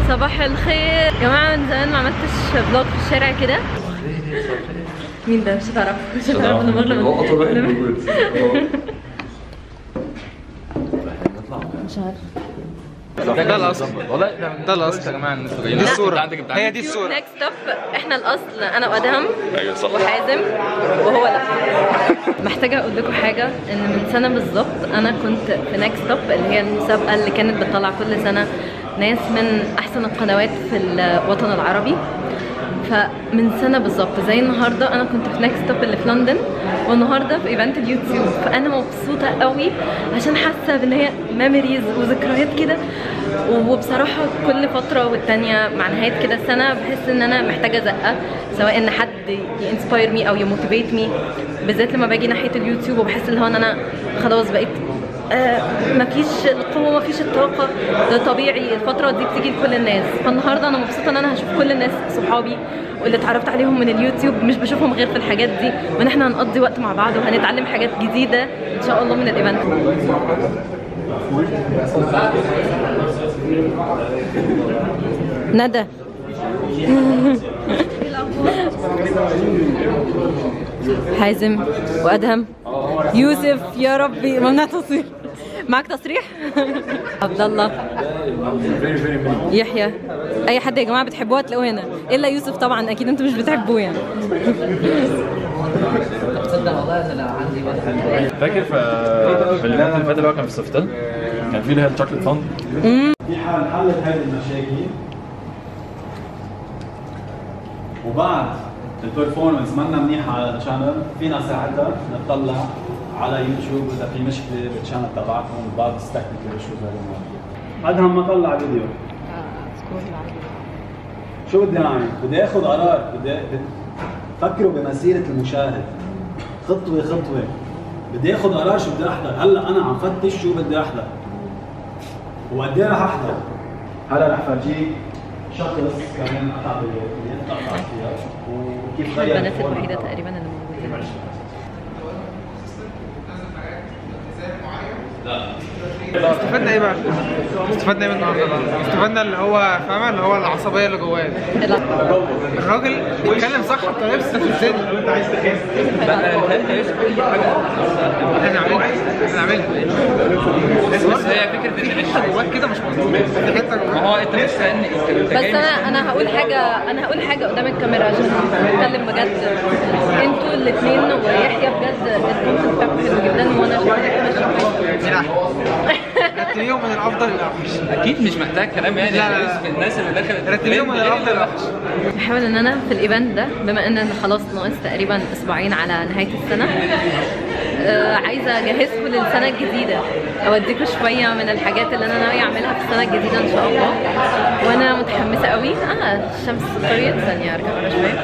صباح الخير يا جماعه من زمان ما عملتش فلوج في الشارع كده مين ده مش هتعرفه مش هتعرفه انا مغلب هو اطول واحد موجود مش عارفه ده الاصل والله ده الاصل يا جماعه ان انتوا جايين دي الصوره هي دي الصوره نكست ستوب احنا الاصل انا وادهم ايوه صح وحازم وهو لا محتاجه اقول لكم حاجه ان من سنه بالظبط انا كنت في نكست ستوب اللي هي المسابقه اللي كانت بتطلع كل سنه ناس من احسن القنوات في الوطن العربي فمن سنه بالظبط زي النهارده انا كنت في نكست ستوب اللي في لندن والنهارده في ايفنت اليوتيوب فانا مبسوطه قوي عشان حاسه بان هي ميموريز وذكريات كده وبصراحه كل فتره والتانيه مع نهايه كده السنه بحس ان انا محتاجه زقه سواء ان حد ينسباير مي او يموتيفيت مي بالذات لما باجي ناحيه اليوتيوب وبحس اللي هو ان انا خلاص بقيت آه مفيش القوة مفيش الطاقة ده طبيعي الفترة دي بتيجي لكل الناس فالنهاردة أنا مبسوطة إن أنا هشوف كل الناس صحابي واللي اتعرفت عليهم من اليوتيوب مش بشوفهم غير في الحاجات دي وإن إحنا هنقضي وقت مع بعض وهنتعلم حاجات جديدة إن شاء الله من الإيفنت ندى حازم وادهم يوسف يا ربي ممنوع تصوير معاك تصريح عبد الله يحيى اي حد يا جماعه بتحبوه هتلاقوه هنا الا يوسف طبعا اكيد انتوا مش بتحبوه يعني فاكر في في الايفنت اللي فات اللي هو كان في سوفتل كان في اللي هي الشوكليت فاند في حال حلت هذه المشاكل وبعد البرفورمانس منا منيحه على الشانل فينا ساعتها نطلع على يوتيوب اذا في مشكله بالشانل تبعكم بعض التكنيكال ايشوز هذول ادهم ما طلع فيديو شو بدي اعمل؟ بدي اخذ قرار بدي بدي- فكروا بمسيره المشاهد خطوه خطوه بدي اخذ قرار شو بدي احضر هلا انا عم فتش شو بدي احضر وقد ايه رح احضر؟ هلا رح فرجيك شخص كمان قطع باليد قطع فيها وكيف غير البنات الفورمة الوحيده تبعه. تقريبا اللي موجودين استفدنا ايه بقى؟ استفدنا ايه من النهارده بقى؟ استفدنا اللي هو فاهمه اللي هو العصبيه اللي جواه لا الراجل بيتكلم صح بطريقه بتستفزني انت عايز تخس احنا نعملها احنا نعملها بس هي فكره ان حته جواك كده مش مظبوطه في حته جواك هو انت مستني انت بس انا انا هقول حاجه انا هقول حاجه قدام الكاميرا عشان نتكلم بجد انتوا الاثنين ويحيى بجد الكونتنت بتاعكم حلو جدا وانا شايفه ماشي كويس مين احسن؟ رتبيهم من الافضل للاوحش اكيد مش محتاج كلام يعني لا، لا، لا. الناس- الناس اللي دخلت رتبيهم من الافضل للاوحش بحاول ان انا في الايفنت ده بما ان خلاص ناقص تقريبا اسبوعين على نهايه السنه آه عايزه اجهزكم للسنه الجديده اوديكم شويه من الحاجات اللي انا ناويه اعملها في السنه الجديده ان شاء الله وانا متحمسه قوي اه الشمس طريت ثانيه ارجع ورا شويه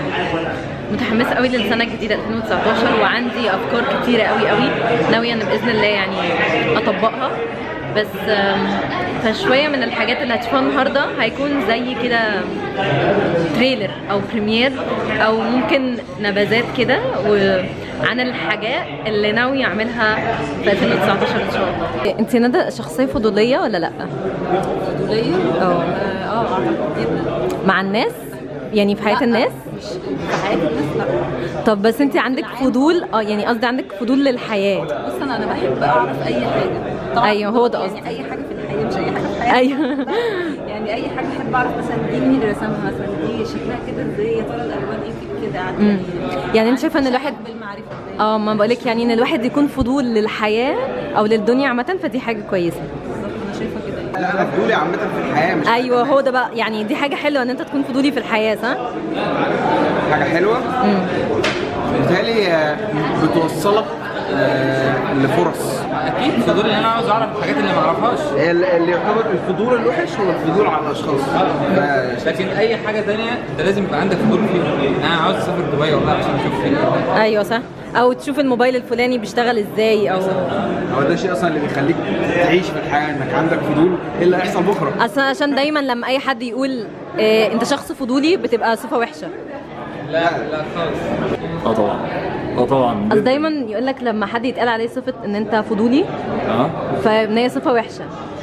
متحمسه قوي للسنه الجديده 2019 وعندي افكار كتيره قوي قوي ناويه ان باذن الله يعني اطبقها بس آم، فشويه من الحاجات اللي هتشوفوها النهارده هيكون زي كده تريلر او بريمير او ممكن نبذات كده وعن الحاجات اللي ناوي اعملها في 2019 ان شاء الله انت ندى شخصيه فضوليه ولا لا فضوليه اه اه جدا مع الناس يعني في حياه الناس في حياه الناس لا طب بس انت عندك فضول اه يعني قصدي عندك فضول للحياه بص انا انا بحب اعرف اي حاجه أيوه، هو ده قصدي. يعني اي حاجه في الحياه مش اي حاجه في الحياه ايوه يعني اي حاجه احب اعرف مثلا دي مين اللي رسمها مثلا دي شكلها كده ازاي يا ترى الالوان ايه في كده مم. يعني انت شايفه ان الواحد بالمعرفه ازاي اه ما بقولك يعني ان الواحد يكون فضول للحياه او للدنيا عامه فدي حاجه كويسه بالظبط انا شايفه كده لا انا فضولي عامه في الحياه مش ايوه هو ده بقى يعني دي حاجه حلوه ان انت تكون فضولي في الحياه صح حاجه حلوه مم. بالتالي آه، بتوصلك آه، لفرص اكيد فضول ان انا عاوز اعرف الحاجات اللي ما اعرفهاش ال- اللي يعتبر الفضول الوحش هو الفضول على الاشخاص ده لكن اي حاجه تانية انت لازم يبقى عندك فضول فيها انا عاوز اسافر دبي والله عشان اشوف فيها ايوه صح او تشوف الموبايل الفلاني بيشتغل ازاي او هو ده الشيء اصلا اللي بيخليك تعيش في الحياه انك عندك فضول ايه اللي هيحصل بكره اصلا عشان دايما لما اي حد يقول إيه انت شخص فضولي بتبقى صفه وحشه لا لا خالص اه طبعا اه طبعا اصل دايما يقول لك لما حد يتقال عليه صفه ان انت فضولي اه فان هي صفه وحشه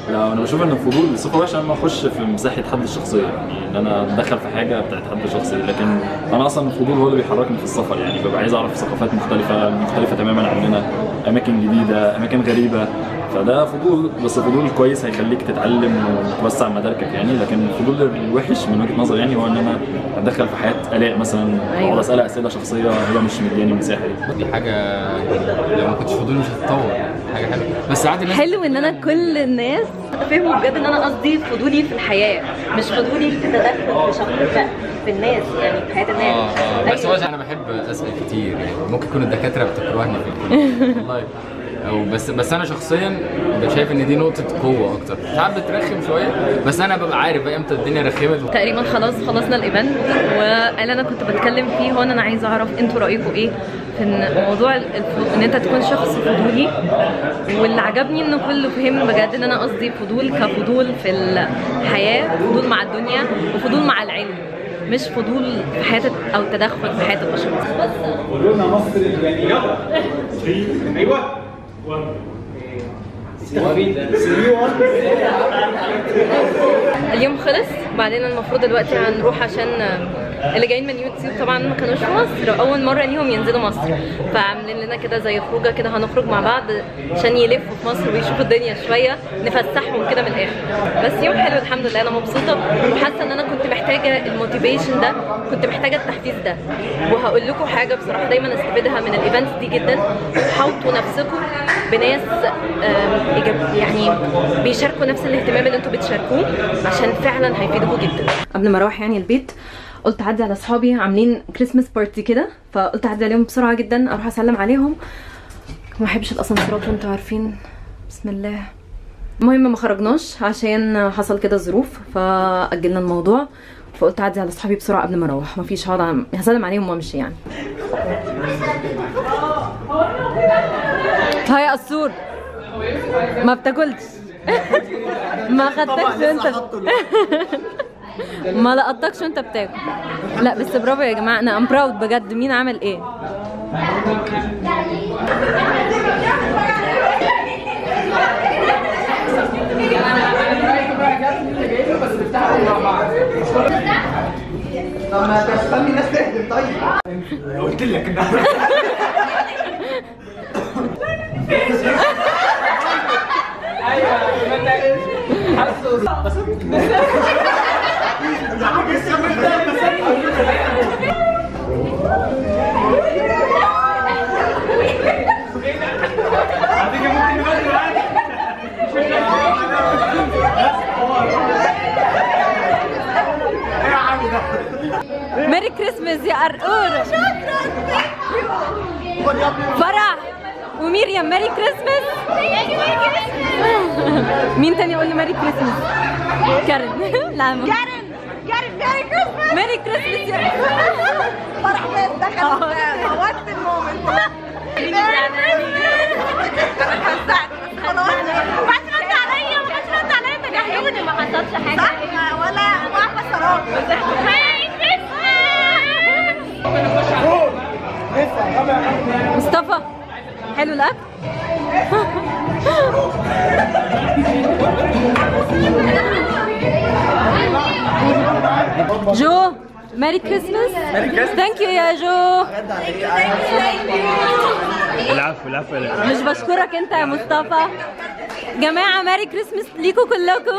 لا انا بشوف ان الفضول صفه وحشه لما اخش في مساحه حد الشخصيه يعني ان انا اتدخل في حاجه بتاعت حد شخصي لكن انا اصلا الفضول هو اللي بيحركني في السفر يعني ببقى عايز اعرف ثقافات مختلفه مختلفه تماما عننا اماكن جديده اماكن غريبه فده فضول بس فضول كويس هيخليك تتعلم وتوسع مداركك يعني لكن الفضول الوحش من وجهه نظري يعني هو ان انا اتدخل في حياه الاء مثلا أيوة. اقعد اسالها اسئله شخصيه هي مش مدياني المساحه دي دي حاجه لو ما كنتش فضولي مش هتتطور حاجه حلوه بس عادي الناس حلو ان انا كل الناس فهموا بجد ان انا قصدي فضولي في الحياه مش فضولي في تدخل في شخص لا في الناس يعني في حياه الناس اه اه بس أيوة. هو انا بحب اسال كتير يعني ممكن يكون الدكاتره بتكرهني في الكلية. والله او بس بس انا شخصيا شايف ان دي نقطه قوه اكتر ساعات بترخم شويه بس انا ببقى عارف بقى امتى الدنيا رخمت تقريبا خلاص خلصنا الايفنت واللي انا كنت بتكلم فيه هو ان انا عايزه اعرف انتوا رايكم ايه في ان موضوع الف- ان انت تكون شخص فضولي واللي عجبني انه كله فهم بجد ان انا قصدي فضول كفضول في الحياه فضول مع الدنيا وفضول مع العلم مش فضول في حياه او تدخل في حياه البشر قولوا لنا مصر الجميله ايوه اليوم خلص بعدين المفروض دلوقتي هنروح عشان اللي جايين من يوتيوب طبعا ما كانوش في مصر اول مره ليهم ينزلوا مصر فعاملين لنا كده زي خروجه كده هنخرج مع بعض عشان يلفوا في مصر ويشوفوا الدنيا شويه نفسحهم كده من الاخر بس يوم حلو الحمد لله انا مبسوطه وحاسه ان انا كنت محتاجه الموتيفيشن ده كنت محتاجه التحفيز ده وهقول لكم حاجه بصراحه دايما استفيدها من الايفنتس دي جدا حاوطوا نفسكم بناس آم، إيجاب- يعني بيشاركوا نفس الاهتمام اللي انتوا بتشاركوه عشان فعلا هيفيدوكوا جدا قبل ما اروح يعني البيت قلت اعدي على اصحابي عاملين كريسماس بارتي كده فقلت اعدي عليهم بسرعه جدا اروح اسلم عليهم ما بحبش الاسانسيرات وانتوا عارفين بسم الله المهم ما خرجناش عشان حصل كده ظروف فاجلنا الموضوع فقلت اعدي على اصحابي بسرعه قبل ما اروح مفيش هقعد أعمل- هسلم عليهم وامشي يعني هاي قصور ما بتاكلش ما خدتكش انت ما لقطكش وانت بتاكل لا بس برافو يا جماعه انا ام براود بجد مين عمل ايه ميري كريسماس يا قرقورة فرح وميريام ميري كريسماس مين تاني يقول لي ميري كريسماس كارن لا ما كارن كارن ميري كريسماس ميري كريسماس يا فرح بس دخل موت المومنت خلاص ما حدش رد عليا ما حدش رد عليا تجاهلوني ما حصلش حاجه صح ولا واقفه سراب ميري كريسماس مصطفى حلو الاكل جو ميري كريسماس ميري كريسماس ثانك يو يا جو العفو العفو العفو مش بشكرك انت يا مصطفى جماعة ماري كريسماس ليكوا كلكم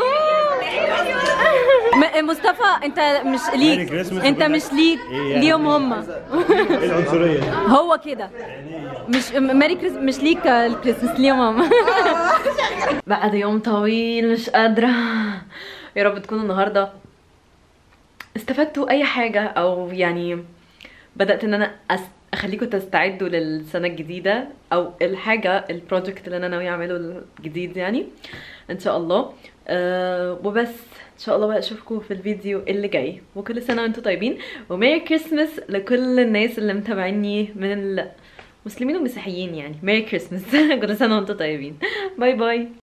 م- مصطفى انت مش ميري ليك كريسماس انت وكل- مش ليك ايه يعني؟ ليهم هما ايه العنصريه دي؟ هو كده مش ماري كريسماس مش ليك الكريسماس ليهم هما بعد يوم طويل مش قادرة يا رب تكونوا النهاردة استفدتوا اي حاجة او يعني بدأت ان انا أس... اخليكم تستعدوا للسنة الجديدة او الحاجة البروجكت اللي انا ناوية اعمله الجديد يعني ان شاء الله أه وبس ان شاء الله بقى اشوفكم في الفيديو اللي جاي وكل سنة وانتم طيبين وميري كريسماس لكل الناس اللي متابعيني من المسلمين والمسيحيين يعني ميري كريسماس كل سنة وانتم طيبين باي باي